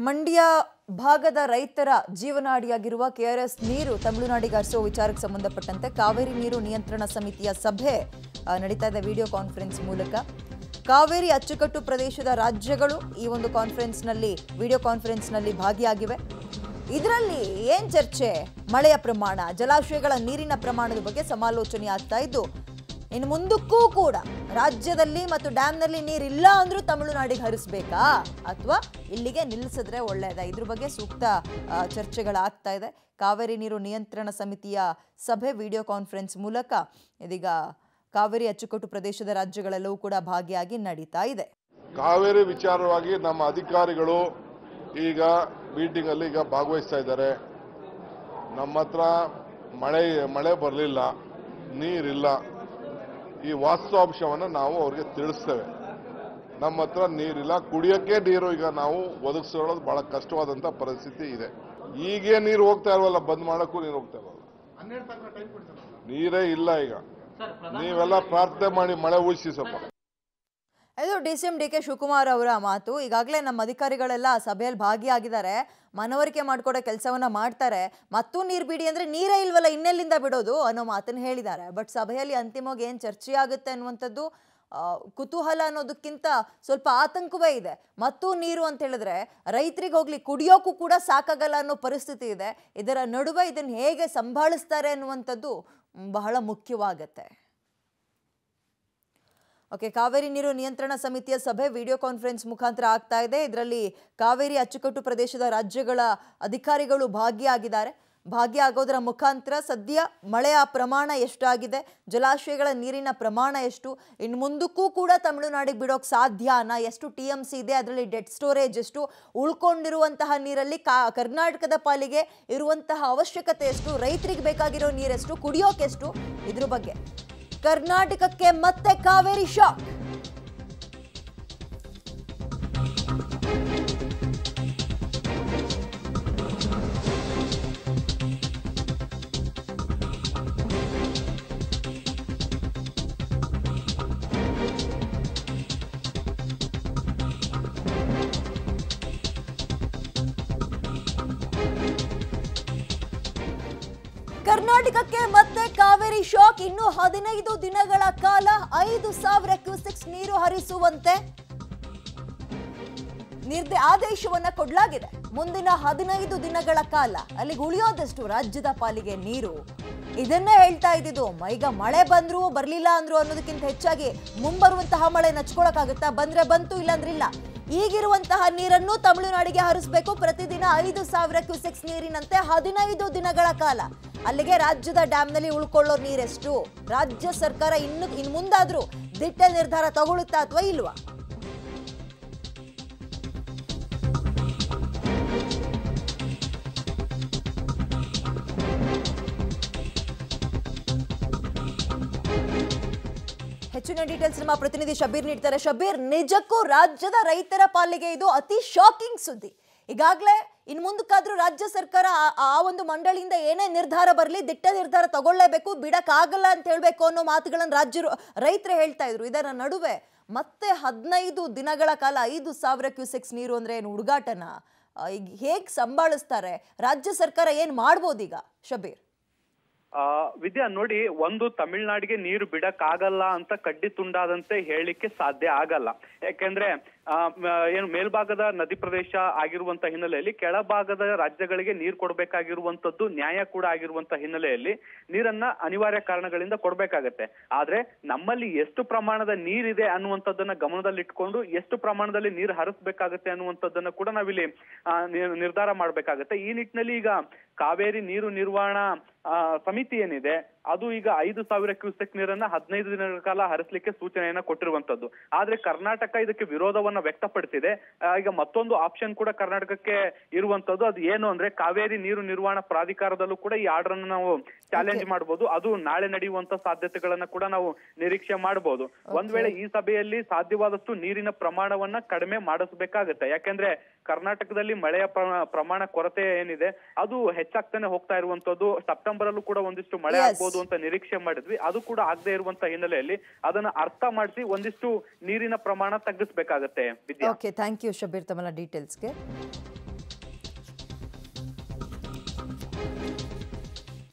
ಮಂಡ್ಯ ಭಾಗದ ರೈತರ ಜೀವನಾಡಿಯಾಗಿರುವ ಕೆಆರ್ಎಸ್ ನೀರು ತಮಿಳುನಾಡಿಗೆ ಹರಿಸುವ ವಿಚಾರಕ್ಕೆ ಸಂಬಂಧಪಟ್ಟಂತೆ ಕಾವೇರಿ ನೀರು ನಿಯಂತ್ರಣ ಸಮಿತಿಯ ಸಭೆ ಆ, ನಡೀತಾ ಇದೆ ವಿಡಿಯೋ ಕಾನ್ಫರೆನ್ಸ್ ಮೂಲಕ ಕಾವೇರಿ ಅಚ್ಚುಕಟ್ಟು ಪ್ರದೇಶದ ರಾಜ್ಯಗಳು ಈ ಒಂದು ಕಾನ್ಫರೆನ್ಸ್ನಲ್ಲಿ ವಿಡಿಯೋ ಕಾನ್ಫರೆನ್ಸ್ನಲ್ಲಿ ಭಾಗಿಯಾಗಿವೆ ಇದರಲ್ಲಿ ಏನ್ ಚರ್ಚೆ ಮಳೆಯ ಪ್ರಮಾಣ ಜಲಾಶಯಗಳ ನೀರಿನ ಪ್ರಮಾಣದ ಬಗ್ಗೆ ಸಮಾಲೋಚನೆ ಆಗ್ತಾ ಇದ್ದು ಇನ್ನು ಮುಂದಕ್ಕೂ ಕೂಡ ರಾಜ್ಯದಲ್ಲಿ ಮತ್ತು ಡ್ಯಾಮ್ನಲ್ಲಿ ನೀರಿಲ್ಲ ಅಂದ್ರೂ ತಮಿಳುನಾಡಿಗೆ ಹರಿಸ್ಬೇಕಾ ಅಥವಾ ಇಲ್ಲಿಗೆ ನಿಲ್ಲಿಸಿದ್ರೆ ಒಳ್ಳೆಯದಾ ಇದ್ರ ಬಗ್ಗೆ ಸೂಕ್ತ ಆ, ಚರ್ಚೆಗಳಾಗ್ತಾ ಇದೆ ಕಾವೇರಿ ನೀರು ನಿಯಂತ್ರಣ ಸಮಿತಿಯ ಸಭೆ ವಿಡಿಯೋ ಕಾನ್ಫರೆನ್ಸ್ ಮೂಲಕ ಇದೀಗ ಕಾವೇರಿ ಅಚ್ಚುಕಟ್ಟು ಪ್ರದೇಶದ ರಾಜ್ಯಗಳೆಲ್ಲವೂ ಕೂಡ ಭಾಗಿಯಾಗಿ ನಡೀತಾ ಇದೆ ಕಾವೇರಿ ವಿಚಾರವಾಗಿ ನಮ್ಮ ಅಧಿಕಾರಿಗಳು ಈಗ ಮೀಟಿಂಗ್ ಅಲ್ಲಿ ಈಗ ಭಾಗವಹಿಸ್ತಾ ಇದ್ದಾರೆ ನಮ್ಮ ಹತ್ರ ಮಳೆ ಮಳೆ ಬರಲಿಲ್ಲ ನೀರಿಲ್ಲ ಈ ವಾಸ್ತವಾಂಶವನ್ನು ನಾವು ಅವ್ರಿಗೆ ತಿಳಿಸ್ತೇವೆ ನಮ್ಮ ಹತ್ರ ನೀರಿಲ್ಲ ಕುಡಿಯೋಕ್ಕೆ ನೀರು ಈಗ ನಾವು ಒದಗಿಸೋದು ಬಹಳ ಕಷ್ಟವಾದಂಥ ಪರಿಸ್ಥಿತಿ ಇದೆ ಈಗೇ ನೀರು ಹೋಗ್ತಾ ಇಲ್ವಲ್ಲ ಬಂದ್ ಮಾಡೋಕ್ಕೂ ನೀರು ಹೋಗ್ತಾ ಇಲ್ವಲ್ಲ ನೀರೇ ಇಲ್ಲ ಈಗ ನೀವೆಲ್ಲ ಪ್ರಾರ್ಥನೆ ಮಾಡಿ ಮಳೆ ಉಳಿಸಿ ಸ್ವಲ್ಪ ಇದು D C M D K Shivakumar ಅವರ ಮಾತು ಈಗಾಗಲೇ ನಮ್ಮ ಅಧಿಕಾರಿಗಳೆಲ್ಲ ಸಭೆಯಲ್ಲಿ ಭಾಗಿಯಾಗಿದ್ದಾರೆ ಮನವರಿಕೆ ಮಾಡಿಕೊಡೋ ಕೆಲಸವನ್ನ ಮಾಡ್ತಾರೆ ಮತ್ತೂ ನೀರು ಬಿಡಿ ಅಂದ್ರೆ ನೀರೇ ಇಲ್ವಲ್ಲ ಇನ್ನೆಲ್ಲಿಂದ ಬಿಡೋದು ಅನ್ನೋ ಮಾತನ್ನು ಹೇಳಿದ್ದಾರೆ ಬಟ್ ಸಭೆಯಲ್ಲಿ ಅಂತಿಮವಾಗಿ ಏನು ಚರ್ಚೆ ಆಗುತ್ತೆ ಅನ್ನುವಂಥದ್ದು ಆ, ಕುತೂಹಲ ಅನ್ನೋದಕ್ಕಿಂತ ಸ್ವಲ್ಪ ಆತಂಕವೇ ಇದೆ ಮತ್ತೂ ನೀರು ಅಂತ ಹೇಳಿದ್ರೆ ರೈತರಿಗೆ ಹೋಗ್ಲಿ ಕುಡಿಯೋಕ್ಕೂ ಕೂಡ ಸಾಕಾಗಲ್ಲ ಅನ್ನೋ ಪರಿಸ್ಥಿತಿ ಇದೆ ಇದರ ನಡುವೆ ಇದನ್ನು ಹೇಗೆ ಸಂಭಾಳಿಸ್ತಾರೆ ಅನ್ನುವಂಥದ್ದು ಮ್, ಬಹಳ ಮುಖ್ಯವಾಗತ್ತೆ ಓಕೆ ಕಾವೇರಿ ನೀರು ನಿಯಂತ್ರಣ ಸಮಿತಿಯ ಸಭೆ ವಿಡಿಯೋ ಕಾನ್ಫರೆನ್ಸ್ ಮುಖಾಂತರ ಆಗ್ತಾ ಇದೆ ಇದರಲ್ಲಿ ಕಾವೇರಿ ಅಚ್ಚುಕಟ್ಟು ಪ್ರದೇಶದ ರಾಜ್ಯಗಳ ಅಧಿಕಾರಿಗಳು ಭಾಗಿಯಾಗಿದ್ದಾರೆ ಭಾಗಿಯಾಗೋದರ ಮುಖಾಂತರ ಸದ್ಯ ಮಳೆಯ ಪ್ರಮಾಣ ಎಷ್ಟಾಗಿದೆ ಜಲಾಶಯಗಳ ನೀರಿನ ಪ್ರಮಾಣ ಎಷ್ಟು ಇನ್ನು ಮುಂದಕ್ಕೂ ಕೂಡ ತಮಿಳುನಾಡಿಗೆ ಬಿಡೋಕೆ ಸಾಧ್ಯನಾ ಎಷ್ಟು ಟಿ ಎಮ್ ಸಿ ಇದೆ ಅದರಲ್ಲಿ ಡೆಡ್ ಸ್ಟೋರೇಜ್ ಎಷ್ಟು ಉಳ್ಕೊಂಡಿರುವಂತಹ ನೀರಲ್ಲಿ ಕಾ ಕರ್ನಾಟಕದ ಪಾಲಿಗೆ ಇರುವಂತಹ ಅವಶ್ಯಕತೆ ಎಷ್ಟು ರೈತರಿಗೆ ಬೇಕಾಗಿರೋ ನೀರೆಷ್ಟು ಕುಡಿಯೋಕೆಷ್ಟು ಇದ್ರ ಬಗ್ಗೆ ಕರ್ನಾಟಕಕ್ಕೆ ಮತ್ತೆ ಕಾವೇರಿ ಶಾಕ್ ಕರ್ನಾಟಕಕ್ಕೆ ಮತ್ತೆ ಕಾವೇರಿ ಶಾಕ್ ಇನ್ನು ಹದಿನೈದು ದಿನಗಳ ಕಾಲ ಐದು ಸಾವಿರ ಕ್ಯೂಸೆಕ್ಸ್ ನೀರು ಹರಿಸುವಂತೆ ನಿರ್ದೆ ಆದೇಶವನ್ನ ಕೊಡಲಾಗಿದೆ ಮುಂದಿನ ಹದಿನೈದು ದಿನಗಳ ಕಾಲ ಅಲ್ಲಿಗೆ ಉಳಿಯೋದಷ್ಟು ರಾಜ್ಯದ ಪಾಲಿಗೆ ನೀರು ಇದನ್ನೇ ಹೇಳ್ತಾ ಇದ್ದಿದ್ದು ಮ- ಈಗ ಮಳೆ ಬಂದ್ರು ಬರ್ಲಿಲ್ಲ ಅಂದ್ರು ಅನ್ನೋದಕ್ಕಿಂತ ಹೆಚ್ಚಾಗಿ ಮುಂಬರುವಂತಹ ಮಳೆ ನಚ್ಕೊಳಕ್ಕಾಗುತ್ತಾ ಬಂದ್ರೆ ಬಂತು ಇಲ್ಲಾಂದ್ರೆ ಇಲ್ಲ ಈಗಿರುವಂತಹ ನೀರನ್ನು ತಮಿಳುನಾಡಿಗೆ ಹರಿಸಬೇಕು ಪ್ರತಿದಿನ ಐದು ಸಾವಿರ ಕ್ಯೂಸೆಕ್ಸ್ ನೀರಿನಂತೆ ಹದಿನೈದು ದಿನಗಳ ಕಾಲ ಅಲ್ಲಿಗೆ ರಾಜ್ಯದ ಡ್ಯಾಮ್ನಲ್ಲಿ ಉಳ್ಕೊಳ್ಳೋ ನೀರೆಷ್ಟು ರಾಜ್ಯ ಸರ್ಕಾರ ಇನ್ನು ಇನ್ನು ಮುಂದಾದ್ರೂ ದಿಟ್ಟ ನಿರ್ಧಾರ ತಗೊಳುತ್ತಾ ಅಥವಾ ಇಲ್ವಾ ಹೆಚ್ಚಿನ ಡೀಟೇಲ್ಸ್ ನಮ್ಮ ಪ್ರತಿನಿಧಿ ಶಬೀರ್ ನೀಡ್ತಾರೆ ಶಬೀರ್ ನಿಜಕ್ಕೂ ರಾಜ್ಯದ ರೈತರ ಪಾಲಿಗೆ ಇದು ಅತಿ ಶಾಕಿಂಗ್ ಸುದ್ದಿ ಈಗಾಗಲೇ ಇನ್ ಮುಂದಕ್ಕಾದ್ರೂ ರಾಜ್ಯ ಸರ್ಕಾರ ಆ- ಆ ಒಂದು ಮಂಡಳಿಯಿಂದ ಏನೇ ನಿರ್ಧಾರ ಬರಲಿ ದಿಟ್ಟ ನಿರ್ಧಾರ ತಗೊಳ್ಳೇಬೇಕು ಬಿಡಕ್ಕಾಗಲ್ಲ ಅಂತ ಹೇಳ್ಬೇಕು ಅನ್ನೋ ಮಾತುಗಳನ್ನು ರಾಜ್ಯ ರೈತರು ಹೇಳ್ತಾ ಇದ್ರು ಇದರ ನಡುವೆ ಮತ್ತೆ ಹದಿನೈದು ದಿನಗಳ ಕಾಲ ಐದು ಸಾವಿರ ಕ್ಯೂಸೆಕ್ಸ್ ನೀರು ಅಂದ್ರೆ ಏನು ಹುಡುಗಾಟನ ಆ, ಈಗ ಹೇಗ್ ಸಂಭಾಳಿಸ್ತಾರೆ ರಾಜ್ಯ ಸರ್ಕಾರ ಏನ್ ಮಾಡ್ಬೋದೀಗ ಶಬೀರ್ ಆ, ವಿದ್ಯಾ ನೋಡಿ ಒಂದು ತಮಿಳ್ನಾಡಿಗೆ ನೀರು ಬಿಡಕ್ಕಾಗಲ್ಲ ಅಂತ ಕಡ್ಡಿ ತುಂಡಾದಂತೆ ಹೇಳಲಿಕ್ಕೆ ಸಾಧ್ಯ ಆಗಲ್ಲ ಯಾಕೆಂದ್ರೆ ಆ, ಮ- ಏನು ಮೇಲ್ಭಾಗದ ನದಿ ಪ್ರದೇಶ ಆಗಿರುವಂತ ಹಿನ್ನೆಲೆಯಲ್ಲಿ ಕೆಳಭಾಗದ ರಾಜ್ಯಗಳಿಗೆ ನೀರು ಕೊಡ್ಬೇಕಾಗಿರುವಂತದ್ದು ನ್ಯಾಯ ಕೂಡ ಆಗಿರುವಂತ ಹಿನ್ನೆಲೆಯಲ್ಲಿ ನೀರನ್ನ ಅನಿವಾರ್ಯ ಕಾರಣಗಳಿಂದ ಕೊಡ್ಬೇಕಾಗತ್ತೆ ಆದ್ರೆ ನಮ್ಮಲ್ಲಿ ಎಷ್ಟು ಪ್ರಮಾಣದ ನೀರಿದೆ ಅನ್ನುವಂಥದ್ದನ್ನ ಗಮನದಲ್ಲಿಟ್ಕೊಂಡು ಎಷ್ಟು ಪ್ರಮಾಣದಲ್ಲಿ ನೀರು ಹರಿಸ್ಬೇಕಾಗತ್ತೆ ಅನ್ನುವಂಥದ್ದನ್ನ ಕೂಡ ನಾವಿಲ್ಲಿ ಆ, ನಿರ್- ನಿರ್ಧಾರ ಮಾಡ್ಬೇಕಾಗತ್ತೆ ಈ ನಿಟ್ಟಿನಲ್ಲಿ ಈಗ ಕಾವೇರಿ ನೀರು ನಿರ್ವಹಣಾ ಆ, ಸಮಿತಿ ಏನಿದೆ ಅದು ಈಗ ಐದು ಸಾವಿರ ಕ್ಯೂಸೆಕ್ ನೀರನ್ನ ಹದಿನೈದು ದಿನಗಳ ಕಾಲ ಹರಿಸಲಿಕ್ಕೆ ಸೂಚನೆಯನ್ನ ಕೊಟ್ಟಿರುವಂತದ್ದು ಆದ್ರೆ ಕರ್ನಾಟಕ ಇದಕ್ಕೆ ವಿರೋಧವನ್ನ ವ್ಯಕ್ತಪಡಿಸಿದೆ ಆ, ಈಗ ಮತ್ತೊಂದು ಆಪ್ಷನ್ ಕೂಡ ಕರ್ನಾಟಕಕ್ಕೆ ಇರುವಂತದ್ದು ಅದು ಏನು ಅಂದ್ರೆ ಕಾವೇರಿ ನೀರು ನಿರ್ವಹಣಾ ಪ್ರಾಧಿಕಾರದಲ್ಲೂ ಕೂಡ ಈ ಆರ್ಡರ್ ಅನ್ನು ನಾವು ಚಾಲೆಂಜ್ ಮಾಡಬಹುದು ಅದು ನಾಳೆ ನಡೆಯುವಂತ ಸಾಧ್ಯತೆಗಳನ್ನ ಕೂಡ ನಾವು ನಿರೀಕ್ಷೆ ಮಾಡಬಹುದು ಒಂದ್ ವೇಳೆ ಈ ಸಭೆಯಲ್ಲಿ ಸಾಧ್ಯವಾದಷ್ಟು ನೀರಿನ ಪ್ರಮಾಣವನ್ನ ಕಡಿಮೆ ಮಾಡಿಸ್ಬೇಕಾಗತ್ತೆ ಯಾಕೆಂದ್ರೆ ಕರ್ನಾಟಕದಲ್ಲಿ ಮಳೆಯ ಪ್ರ- ಪ್ರಮಾಣ ಕೊರತೆ ಏನಿದೆ ಅದು ಹೆಚ್ಚಾಗ್ತಾನೆ ಹೋಗ್ತಾ ಇರುವಂತದ್ದು ಸೆಪ್ಟೆಂಬರ್ ಅಲ್ಲೂ ಕೂಡ ಒಂದಿಷ್ಟು ಮಳೆ Yes. ಆಗ್ಬೋದು ಅಂತ ನಿರೀಕ್ಷೆ ಮಾಡಿದ್ವಿ ಅದು ಕೂಡ ಆಗದೆ ಇರುವಂತ ಹಿನ್ನೆಲೆಯಲ್ಲಿ ಅದನ್ನ ಅರ್ಥ ಮಾಡಿಸಿ ಒಂದಿಷ್ಟು ನೀರಿನ ಪ್ರಮಾಣ ತಗ್ಗಿಸ್ಬೇಕಾಗತ್ತೆ Vidya okay thank you Shabeer ತಮ್ಮ ಡೀಟೇಲ್ಸ್ಗೆ